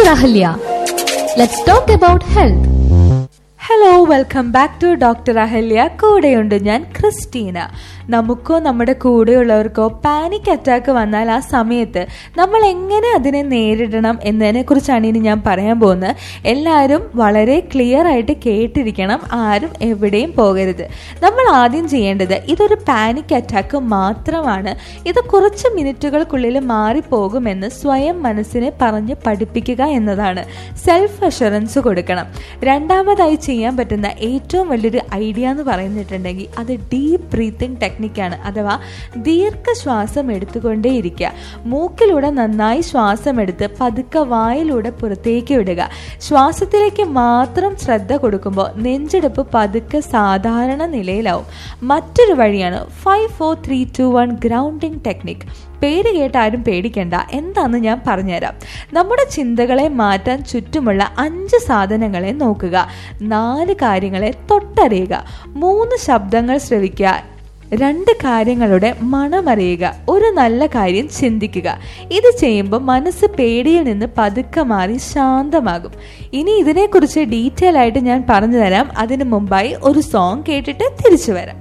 Dr. Ahalya. Let's talk about health. Hello welcome back to doctor Ahalya കൂടെയുണ്ട് ഞാൻ Christina നമുക്കോ നമ്മുടെ കൂടെയുള്ളവർക്കോ panic attack വന്നാൽ ആ സമയത്ത് നമ്മൾ എങ്ങനെ അതിനെ നേരിടണം എന്നതിനെ കുറിച്ചാണ് ഇനി ഞാൻ പറയാൻ പോകുന്നത് എല്ലാവരും വളരെ ക്ലിയർ ആയിട്ട് കേട്ടിരിക്കണം ആരും എവിടെയും പോകരുത് നമ്മൾ ആദ്യം ചെയ്യേണ്ടത് ഇതൊരു പാനിക് അറ്റാക്ക് മാത്രമാണ് ഇത് കുറച്ച് മിനിറ്റുകൾക്കുള്ളിൽ മാറിപ്പോകുമെന്ന് സ്വയം മനസ്സിനെ പറഞ്ഞ് പഠിപ്പിക്കുക എന്നതാണ് സെൽഫ് അഷുറൻസ് കൊടുക്കണം രണ്ടാമതായി ചെയ്യാൻ പറ്റുന്ന ഏറ്റവും വലിയൊരു ഐഡിയ എന്ന് പറയുന്നിട്ടുണ്ടെങ്കിൽ അത് ഡീപ്പ് ബ്രീത്തിങ് ടെക്നിക്കാണ് അഥവാ ദീർഘശ്വാസം എടുത്തുകൊണ്ടേയിരിക്കുക മൂക്കിലൂടെ നന്നായി ശ്വാസം എടുത്ത് പതുക്കെ വായിലൂടെ പുറത്തേക്ക് വിടുക ശ്വാസത്തിലേക്ക് മാത്രം ശ്രദ്ധ കൊടുക്കുമ്പോൾ നെഞ്ചെടുപ്പ് പതുക്കെ സാധാരണ നിലയിലാവും മറ്റൊരു വഴിയാണ് five four three two one grounding technique പേര് കേട്ട് ആരും പേടിക്കണ്ട എന്താന്ന് ഞാൻ പറഞ്ഞുതരാം നമ്മുടെ ചിന്തകളെ മാറ്റാൻ ചുറ്റുമുള്ള അഞ്ച് സാധനങ്ങളെ നോക്കുക നാല് കാര്യങ്ങളെ തൊട്ടറിയുക മൂന്ന് ശബ്ദങ്ങൾ ശ്രവിക്കുക രണ്ട് കാര്യങ്ങളുടെ മണമറിയുക ഒരു നല്ല കാര്യം ചിന്തിക്കുക ഇത് ചെയ്യുമ്പോൾ മനസ്സ് പേടിയിൽ നിന്ന് പതുക്കെ മാറി ശാന്തമാകും ഇനി ഇതിനെക്കുറിച്ച് ഡീറ്റെയിൽ ആയിട്ട് ഞാൻ പറഞ്ഞു തരാം അതിനു മുമ്പായി ഒരു സോങ് കേട്ടിട്ട് തിരിച്ചു വരാം